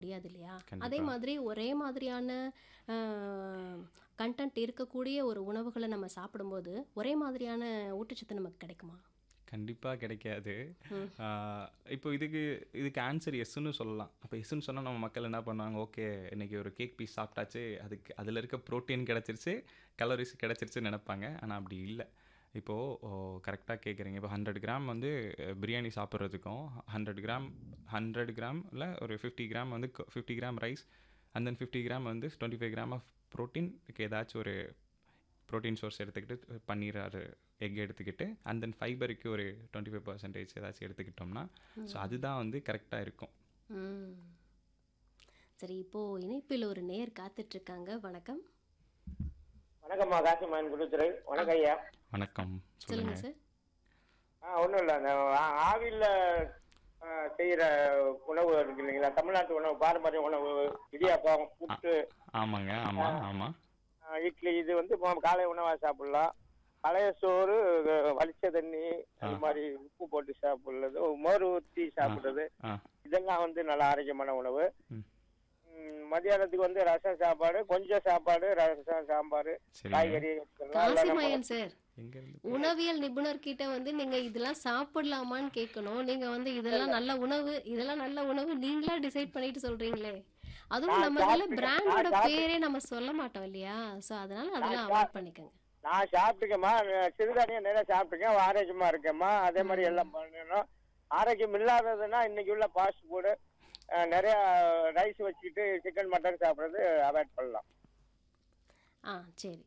முடியாது இல்லையா அதே கண்டிப்பா. மாதிரி ஒரே மாதிரியான கண்டென்ட் இருக்கக்கூடிய ஒரு உணவுகளை நம்ம சாப்பிடும்போது ஒரே மாதிரியான ஊட்டச்சத்து நமக்கு கிடைக்குமா கண்டிப்பாக கிடைக்காது ம். ஆஹ் இப்போ இதுக்கு இதுக்கு ஆன்சர் எஸ்ன்னு சொல்லலாம் அப்போ எஸ்ன்னு சொன்னால் நம்ம மக்கள் என்ன பண்ணுவாங்க ஓகே இன்னைக்கு ஒரு கேக் பீஸ் சாப்பிட்டாச்சு அதுக்கு அதில் இருக்க ப்ரோட்டீன் கிடச்சிருச்சு கலோரிஸ் கிடச்சிருச்சுன்னு நினைப்பாங்க ஆனால் அப்படி இல்லை இப்போது கரெக்டாக கேட்குறீங்க இப்போ ஹண்ட்ரட் கிராம் வந்து அஹ், பிரியாணி சாப்பிட்றதுக்கும் ஹண்ட்ரட் கிராம் ஹண்ட்ரட் கிராமில் ஒரு ஃபிஃப்டி கிராம் வந்து fifty gram rice and then fifty gram வந்து டுவெண்ட்டி ஃபைவ் கிராம் ஆஃப் ப்ரோட்டீனுக்கு ஏதாச்சும் ஒரு ப்ரோட்டீன் சோர்ஸ் எடுத்துக்கிட்டு பன்னீர் ஆறு எக் எடுத்துக்கிட்டு அண்ட் தென் ஃபைபருக்கு ஒரு டுவெண்ட்டி ஃபைவ் பர்சன்டேஜ் ஏதாச்சும் எடுத்துக்கிட்டோம்னா ஸோ அதுதான் வந்து கரெக்டாக இருக்கும் ம் சரி இப்போ இணைப்பில் ஒரு நேர் காத்துட்டு இருக்காங்க வணக்கம் வணக்கம்மா காசிமாயன் குருத்துறை வணக்கம் ஐயா வணக்கம் சொல்லுங்க சொல்லுங்கள் சார் ஆ ஒன்றும் இல்லை அந்த ஆ- ஆவியில ஆ, செய்யற உணவு இருக்கு இல்லைங்களா தமிழ்நாட்டு உணவு பாரம்பரிய உணவு இடியாப்பம் புட்டு ஆமாங்க ஆமாம் ஆமாம் ஆ, இட்லி இது வந்து இப்போ காலை உணவா சாப்பிடலாம் பழைய சோறு அஹ், வலிச்ச தண்ணி அது மாதிரி உப்பு போட்டு சாப்பிடுறது மோர் ஊற்றி சாப்பிடுறது ஆ இதெல்லாம் வந்து நல்ல ஆரோக்கியமான உணவு ம் ம், மத்தியானத்துக்கு வந்து ரசம் சாப்பாடு கொஞ்சம் சாப்பாடு ரசம் சாம்பார் சரிங்க காய்கறி வச்சுக்கலாம். இல்ல நம்ம காசிமயன் சார் எங்கேருந்து உணவியல் நிபுணர்கிட்ட வந்து நீங்க இதெல்லாம் சாப்பிடலாமான்னு கேட்கணும் நீங்க வந்து இதெல்லாம் நல்ல உணவு இதெல்லாம் நல்ல உணவு நீங்களா டிசைட் பண்ணிட்டு சொல்றீங்களே அதுவும் நான் நம்ம இதுல சாப்பிட்டேன். பிராண்டோட நான் சாப்பிட்டேன். பேரே நம்ம சொல்ல மாட்டோம் இல்லையா சோ அதனால அதெல்லாம் அவாய்ட் பண்ணிக்கோங்க நான் சாப்பிட்டுக்கேம்மா சிறுதானியம் நிறைய சாப்பிட்டுருக்கேன் ஆரோக்கியமா இருக்கேம்மா அதே மாதிரி எல்லாம் பண்ணணும் ஆரோக்கியம் இல்லாததுன்னா இன்னைக்கு உள்ள ஃபாஸ்ட் ஃபுட்டு நிறைய ரைஸ் வச்சுக்கிட்டு சிக்கன் மட்டன் சாப்பிட்றது அவாய்ட் பண்ணலாம் ஆ சரி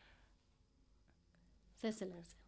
சார் சொல்லுங்க சார்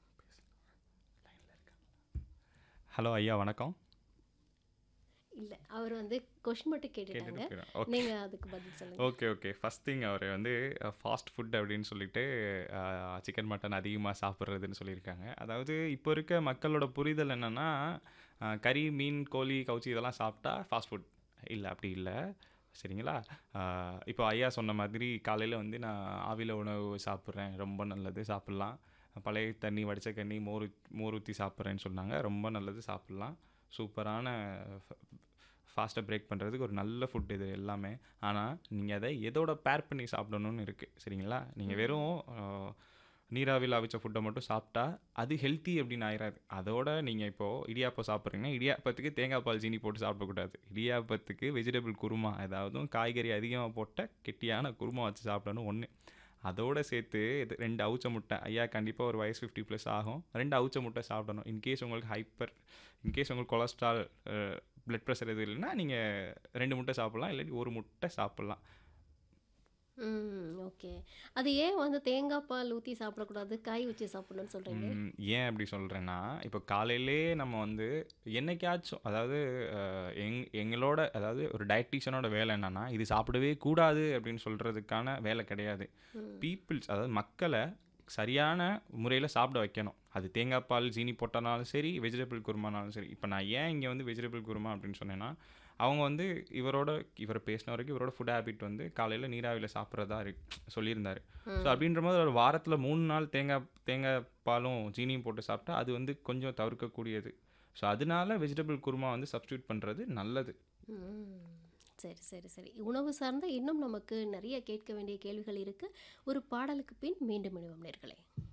ஹலோ ஐயா வணக்கம் இல்ல அவர் வந்து கொஸ்டின் மட்டும் கேட்டுட்டாங்க கேட்டுட்டு போயிடும். ஓகே நீங்க அதுக்கு பதில் சொல்லுங்க okay okay first thing our வந்து ஃபாஸ்ட் ஃபுட் அப்படின்னு சொல்லிட்டு சிக்கன் மட்டன் அதிகமாக சாப்பிட்றதுன்னு சொல்லியிருக்காங்க அதாவது இப்போ இருக்க மக்களோட புரிதல் என்னென்னா கறி மீன் கோழி கவுச்சி இதெல்லாம் சாப்பிட்டா ஃபாஸ்ட் ஃபுட் இல்லை அப்படி இல்லை சரிங்களா ஆஹ் இப்போ ஐயா சொன்ன மாதிரி காலையில் வந்து நான் ஆவில உணவு சாப்பிட்றேன் ரொம்ப நல்லது சாப்பிட்லாம் பழைய தண்ணி வடித்த தண்ணி மோர் ஊத்- மோர் ஊற்றி சாப்பிட்றேன்னு சொன்னாங்க ரொம்ப நல்லது சாப்பிட்லாம் சூப்பரான ஃபாஸ்ட்டாக பிரேக் பண்ணுறதுக்கு ஒரு நல்ல ஃபுட் இது எல்லாமே ஆனால் நீங்கள் அதை எதோட பேர் பண்ணி சாப்பிடணும்னு இருக்குது சரிங்களா நீங்கள் வெறும் ஆஹ், நீராவியில் அவிச்ச ஃபுட்டை மட்டும் சாப்பிட்டா அது ஹெல்த்தி அப்படின்னு ஆயிராது அதோட நீங்கள் இப்போது இடியாப்பம் சாப்பிட்றீங்கன்னா இடியாப்பத்துக்கு தேங்காய் பால் சீனி போட்டு சாப்பிடக்கூடாது இடியாப்பத்துக்கு வெஜிடபிள் குருமா ஏதாவது காய்கறி அதிகமாக போட்ட கெட்டியான குருமா வச்சு சாப்பிடணும் ஒன்று அதோட சேர்த்து இது ரெண்டு அவுச்ச முட்டை ஐயா கண்டிப்பாக ஒரு வயசு ஃபிஃப்டி ப்ளஸ் ஆகும் ரெண்டு அவுச்ச முட்டை சாப்பிடணும் இன்கேஸ் உங்களுக்கு ஹைப்பர் இன்கேஸ் உங்களுக்கு கொலஸ்ட்ரால் பிளட் ப்ரெஷர் எதுவும் இல்லைன்னா நீங்கள் ரெண்டு முட்டை சாப்பிட்லாம் இல்லாட்டி ஒரு முட்டை சாப்பிட்லாம் ம் ஓகே அது ஏன் வந்து தேங்காய் பால் ஊத்தி சாப்பிடக்கூடாது காய் வச்சு சாப்பிடணும்னு சொல்றீங்க ம், ஏன் அப்படி சொல்கிறேன்னா இப்போ காலையிலே நம்ம வந்து என்னைக்காச்சும் அதாவது அஹ், எங் எங்களோட அதாவது ஒரு டயட்டீஷியனோட வேலை என்னன்னா இது சாப்பிடவே கூடாது அப்படின்னு சொல்கிறதுக்கான வேலை கிடையாது பீப்புள்ஸ் அதாவது மக்களை சரியான முறையில் சாப்பிட வைக்கணும் அது தேங்காய் பால் ஜீனி போட்டனாலும் சரி வெஜிடபிள் குருமானாலும் சரி இப்போ நான் ஏன் இங்கே வந்து வெஜிடபிள் குருமா அப்படின்னு சொன்னேன்னா அவங்க வந்து இவரோட இவர் பேசின வரைக்கும் இவரோட ஃபுட் ஹேபிட் வந்து காலையில் நீராவியில் சாப்பிட்றதா இருக்கு சொல்லியிருந்தாரு ஸோ அப்படின்ற போது ஒரு வாரத்தில் மூணு நாள் தேங்காய் தேங்காய் பாலும் ஜீனியும் போட்டு சாப்பிட்டா அது வந்து கொஞ்சம் தவிர்க்கக்கூடியது ஸோ அதனால வெஜிடபிள் குருமா வந்து சப்ஸ்டியூட் பண்ணுறது நல்லது ம் சரி சரி சரி உணவு சார்ந்த இன்னும் நமக்கு நிறைய கேட்க வேண்டிய கேள்விகள் இருக்கு ஒரு பாடலுக்கு பின் மீண்டும் இணைவோம் நேர்களே